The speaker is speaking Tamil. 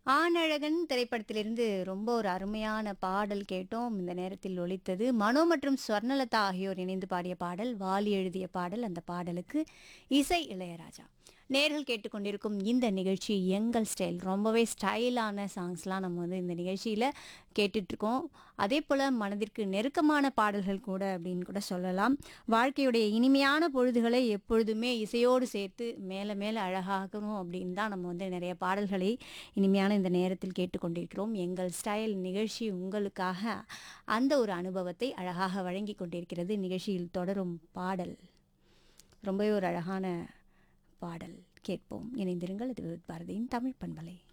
ஆணழகன் திரைப்படத்திலிருந்து ரொம்ப ஒரு அருமையான பாடல் கேட்டோம் இந்த நேரத்தில் ஒலித்தது மனோ மற்றும் ஸ்வர்ணலதா ஆகியோர் இணைந்து பாடிய பாடல் வாலி எழுதிய பாடல் அந்த பாடலுக்கு இசை இளையராஜா நேர்கள் கேட்டுக்கொண்டிருக்கும் இந்த நிகழ்ச்சி எங்கள் ஸ்டைல் ரொம்பவே ஸ்டைலான சாங்ஸ்லாம் நம்ம வந்து இந்த நிகழ்ச்சியில் கேட்டுட்ருக்கோம் அதே போல் மனதிற்கு நெருக்கமான பாடல்கள் கூட அப்படின்னு கூட சொல்லலாம் வாழ்க்கையுடைய இனிமையான பொழுதுகளை எப்பொழுதுமே இசையோடு சேர்த்து மேலே மேலே அழகாகணும் அப்படின்னு தான் நம்ம வந்து நிறைய பாடல்களை இனிமையான இந்த நேரத்தில் கேட்டுக்கொண்டிருக்கிறோம் எங்கள் ஸ்டைல் நிகழ்ச்சி உங்களுக்காக அந்த ஒரு அனுபவத்தை அழகாக வழங்கி கொண்டிருக்கிறது நிகழ்ச்சியில் தொடரும் பாடல் ரொம்பவே ஒரு அழகான பாடல் கேட்போம் இணைந்திருங்கள் இது பாரதியின் தமிழ் பண்பலை